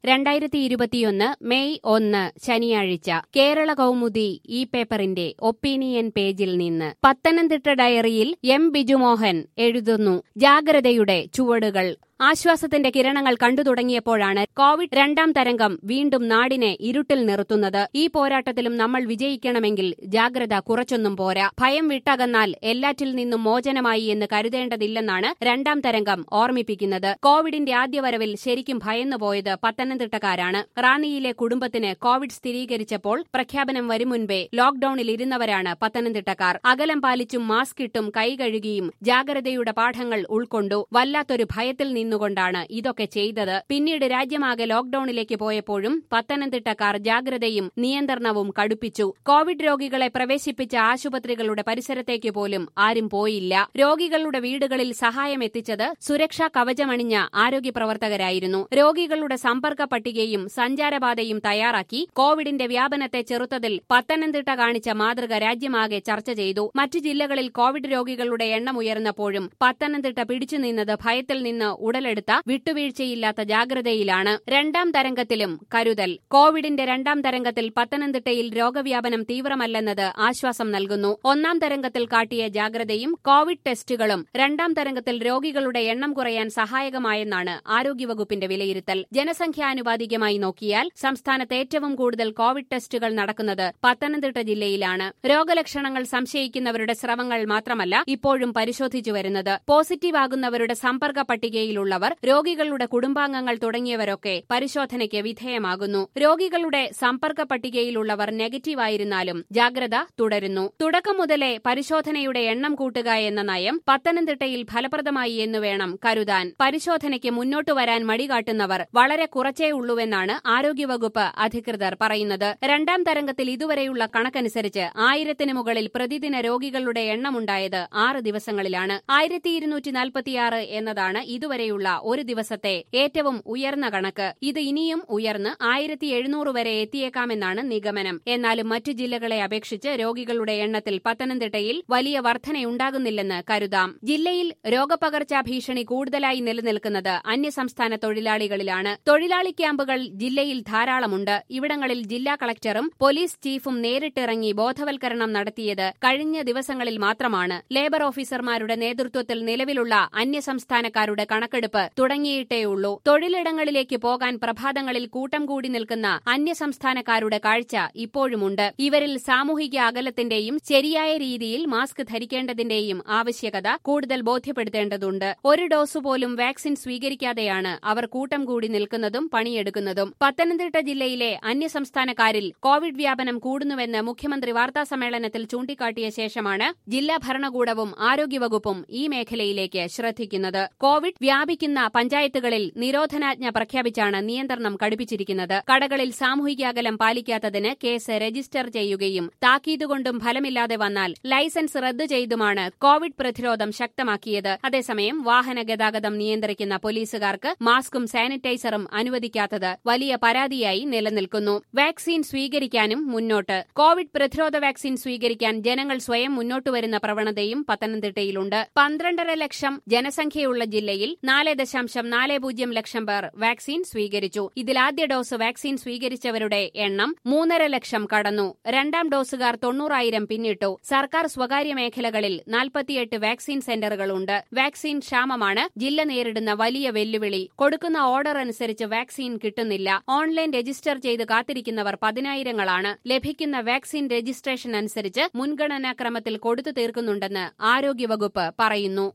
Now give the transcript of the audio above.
രണ്ടായിരത്തി ഇരുപത്തിയൊന്ന് മെയ് ഒന്ന് ശനിയാഴ്ച കേരള കൗമുദി ഈ പേപ്പറിന്റെ ഒപ്പീനിയൻ പേജിൽ നിന്ന് പത്തനംതിട്ട ഡയറിയിൽ എം ബിജുമോഹൻ എഴുതുന്നു ജാഗ്രതയുടെ ചുവടുകൾ ആശ്വാസത്തിന്റെ കിരണങ്ങൾ കണ്ടു തുടങ്ങിയപ്പോഴാണ് കോവിഡ് രണ്ടാം തരംഗം വീണ്ടും നാടിനെ ഇരുട്ടിൽ നിർത്തുന്നത് ഈ പോരാട്ടത്തിലും നമ്മൾ വിജയിക്കണമെങ്കിൽ ജാഗ്രത കുറച്ചൊന്നും പോരാ ഭയം വിട്ടകന്നാൽ എല്ലാറ്റിൽ നിന്നും മോചനമായി എന്ന് കരുതേണ്ടതില്ലെന്നാണ് രണ്ടാം തരംഗം ഓർമ്മിപ്പിക്കുന്നത് കോവിഡിന്റെ ആദ്യവരവിൽ ശരിക്കും ഭയന്നുപോയത് പത്തനംതിട്ടക്കാരാണ് റാന്നിയിലെ കുടുംബത്തിന് കോവിഡ് സ്ഥിരീകരിച്ചപ്പോൾ പ്രഖ്യാപനം വരും മുൻപേ ലോക്ഡൌണിൽ ഇരുന്നവരാണ് പത്തനംതിട്ടക്കാർ അകലം പാലിച്ചും മാസ്ക് ഇട്ടും കൈ കഴുകിയും ജാഗ്രതയുടെ പാഠങ്ങൾ ഉൾക്കൊണ്ടു വല്ലാത്തൊരു ഭയത്തിൽ നിന്നുകൊണ്ടാണ് ഇതൊക്കെ ചെയ്തത് പിന്നീട് രാജ്യമാകെ ലോക്ഡൌണിലേക്ക് പോയപ്പോഴും പത്തനംതിട്ടക്കാർ ജാഗ്രതയും നിയന്ത്രണവും കടുപ്പിച്ചു കോവിഡ് രോഗികളെ പ്രവേശിപ്പിച്ച ആശുപത്രികളുടെ പരിസരത്തേക്ക് പോലും ആരും പോയില്ല രോഗികളുടെ വീടുകളിൽ സഹായം എത്തിച്ചത് സുരക്ഷാ കവചമണിഞ്ഞ ആരോഗ്യപ്രവർത്തകരായിരുന്നു രോഗികളുടെ സമ്പർക്ക പട്ടികയും സഞ്ചാരപാതയും തയ്യാറാക്കി കോവിഡിന്റെ വ്യാപനത്തെ ചെറുത്തതിൽ പത്തനംതിട്ട കാണിച്ച മാതൃക രാജ്യമാകെ ചർച്ച ചെയ്തു മറ്റു ജില്ലകളിൽ കോവിഡ് രോഗികളുടെ എണ്ണം ഉയർന്നപ്പോഴും പത്തനംതിട്ട പിടിച്ചുനിന്നത് ഭയത്തിൽ നിന്ന് ഉടലെടുത്ത വിട്ടുവീഴ്ചയില്ലാത്ത ജാഗ്രതയിലാണ് രണ്ടാം തരംഗത്തിലും കരുതൽ കോവിഡിന്റെ രണ്ടാം തരംഗത്തിൽ പത്തനംതിട്ടയിൽ രോഗവ്യാപനം തീവ്രമല്ലെന്നത് ആശ്വാസം നൽകുന്നു ഒന്നാം തരംഗത്തിൽ കാട്ടിയ ജാഗ്രതയും കോവിഡ് ടെസ്റ്റുകളും രണ്ടാം തരംഗത്തിൽ രോഗികളുടെ എണ്ണം കുറയാൻ സഹായകമായെന്നാണ് ആരോഗ്യവകുപ്പിന്റെ വിലയിരുത്തൽ ജനസംഖ്യാനുപാതികമായി നോക്കിയാൽ സംസ്ഥാനത്ത് ഏറ്റവും കൂടുതൽ കോവിഡ് ടെസ്റ്റുകൾ നടക്കുന്നത് പത്തനംതിട്ട ജില്ലയിലാണ് രോഗലക്ഷണങ്ങൾ സംശയിക്കുന്നവരുടെ സ്രവങ്ങൾ മാത്രമല്ല ഇപ്പോഴും പരിശോധിച്ചു വരുന്നത് പോസിറ്റീവ് ആകുന്നവരുടെ സമ്പർക്ക പട്ടികയിലുള്ളവർ രോഗികളുടെ കുടുംബാംഗങ്ങൾ തുടങ്ങിയവരൊക്കെ പരിശോധനയ്ക്ക് വിധേയമാകുന്നു രോഗികളുടെ സമ്പർക്ക പട്ടികയിലുള്ളവർ നെഗറ്റീവ് ആയിരുന്നാലും ജാഗ്രത തുടരുന്നു തുടക്കം മുതലേ പരിശോധനയുടെ എണ്ണം കൂട്ടുക എന്ന നയം പത്തനംതിട്ടയിൽ ഫലപ്രദമായി എന്ന് വേണം കരുതാൻ പരിശോധനയ്ക്ക് മുന്നോട്ടു വരാൻ മടികാട്ടുന്നവർ വളരെ കുറച്ചേ ഉള്ളൂവെന്നാണ് ആരോഗ്യവകുപ്പ് അധികൃതർ പറയുന്നത് രണ്ടാം തരംഗത്തിൽ ഇതുവരെയുള്ള കണക്കനുസരിച്ച് ആയിരത്തിന് മുകളിൽ പ്രതിദിന രോഗികളുടെ എണ്ണമുണ്ടായത് ആറ് ദിവസങ്ങളിലാണ് ആയിരത്തി ഇരുന്നൂറ്റി നാൽപ്പത്തിയാറ് എന്നതാണ് ഇതുവരെയുള്ള ഒരു ദിവസത്തെ ഏറ്റവും ഉയർന്ന കണക്ക് ഇത് ഇനിയും ഉയർന്ന് ആയിരത്തി എഴുന്നൂറ് വരെ എത്തിയേക്കാമെന്നാണ് നിഗമനം എന്നാലും മറ്റു ജില്ലകളെ അപേക്ഷിച്ച് രോഗികളുടെ എണ്ണത്തിൽ പത്തനംതിട്ടയിൽ വലിയ വർധനയുണ്ടാകുന്നില്ലെന്ന് കരുതാം ജില്ലയിൽ രോഗപകർച്ചാ ഭീഷണി കൂടുതലായി നിലനിൽക്കുന്നത് അന്യസംസ്ഥാന തൊഴിലാളികളിലാണ് തൊഴിലാളി ക്യാമ്പുകൾ ജില്ലയിൽ ധാരാളമുണ്ട് ഇവിടങ്ങളിൽ ജില്ലാ കളക്ടറും പോലീസ് ചീഫും നേരിട്ടിറങ്ങി ബോധവൽക്കരണം നടത്തിയത് കഴിഞ്ഞ ദിവസങ്ങളിൽ മാത്രമാണ് ലേബർ ഓഫീസർമാരുടെ നേതൃത്വത്തിൽ നിലവിലുള്ള അന്യസംസ്ഥാനക്കാരുടെ കണക്കെടുപ്പ് തുടങ്ങിയിട്ടേയുള്ളൂ തൊഴിലിടങ്ങളിലേക്ക് പോകാൻ പ്രഭാതങ്ങളിൽ കൂട്ടം കൂടി നിൽക്കുന്ന അന്യസംസ്ഥാനക്കാരുടെ കാഴ്ച ഇപ്പോഴുമുണ്ട് ഇവരിൽ സാമൂഹിക അകലത്തിന്റെയും ശരിയായ രീതിയിൽ മാസ്ക് ധരിക്കേണ്ടതിന്റെയും ആവശ്യകത കൂടുതൽ ബോധ്യപ്പെടുത്തേണ്ടതുണ്ട് ഒരു ഡോസ് പോലും വാക്സിൻ സ്വീകരിക്കാതെയാണ് അവർ കൂട്ടം കൂടി നിൽക്കുന്നതും പണിയെടുക്കുന്നതും പത്തനംതിട്ട ജില്ലയിലെ അന്യസംസ്ഥാനക്കാരിൽ കോവിഡ് വ്യാപനം കൂടുന്നുവെന്ന് മുഖ്യമന്ത്രി വാർത്താസമ്മേളനത്തിൽ ചൂണ്ടിക്കാട്ടിയ ശേഷമാണ് ജില്ലാ ഭരണകൂടവും ആരോഗ്യവകുപ്പും ഈ മേഖലയിലേക്ക് ശ്രദ്ധിക്കുന്നത് കോവിഡ് വ്യാപിക്കുന്ന പഞ്ചായത്തുകളിൽ നിരോധനാജ്ഞ പ്രഖ്യാപിച്ചാണ് നിയന്ത്രണം കടുപ്പിച്ചിരിക്കുന്നത് കടകളിൽ സാമൂഹിക അകലം പാലിക്കാത്തതിന് കേസ് രജിസ്റ്റർ ചെയ്യുകയും താക്കീതുകൊണ്ടും ഫലമില്ലാതെ വന്നാൽ ലൈസൻസ് റദ്ദു ചെയ്തുമാണ് കോവിഡ് പ്രതിരോധം ശക്തമാക്കിയത് അതേസമയം വാഹന ഗതാഗതം നിയന്ത്രിക്കുന്ന പോലീസുകാർക്ക് മാസ്കും സാനിറ്റൈസറും അനുവദിക്കാത്തത് വലിയ പരാതിയായി നിലനിൽക്കുന്നു വാക്സിൻ സ്വീകരിക്കാനും മുന്നോട്ട് കോവിഡ് പ്രതിരോധ വാക്സിൻ സ്വീകരിക്കാൻ ജനങ്ങൾ സ്വയം മുന്നോട്ടുവരുന്ന പ്രവണതയും പത്തനംതിട്ടയിലുണ്ട് പന്ത്രണ്ടര ലക്ഷം ജനസംഖ്യയുള്ള ജില്ലയിൽ നാല് ദശാംശം നാല് പൂജ്യം ലക്ഷം പേർ വാക്സിൻ സ്വീകരിച്ചു ഇതിൽ ആദ്യ ഡോസ് വാക്സിൻ സ്വീകരിച്ചവരുടെ എണ്ണം മൂന്നര ലക്ഷം കടന്നു രണ്ടാം ഡോസുകാർ തൊണ്ണൂറായിരം പിന്നിട്ടു സർക്കാർ സ്വകാര്യ മേഖലകളിൽ നാൽപ്പത്തിയെട്ട് വാക്സിൻ സെന്ററുകളുണ്ട് വാക്സിൻ ക്ഷാമമാണ് ജില്ല നേരിടുന്ന വലിയ വെല്ലുവിളി കൊടുക്കുന്ന ഓർഡർ അനുസരിച്ച് വാക്സിൻ കിട്ടുന്നില്ല ഓൺലൈൻ രജിസ്റ്റർ ചെയ്ത് കാത്തിരിക്കുന്നവർ പതിനായിരങ്ങളാണ് ലഭിക്കുന്ന വാക്സിൻ രജിസ്ട്രേഷൻ അനുസരിച്ച് മുൻഗണനാക്രമത്തിൽ കൊടുത്തു തീർക്കുന്നുണ്ടെന്ന് ആരോഗ്യവകുപ്പ് പറയുന്നു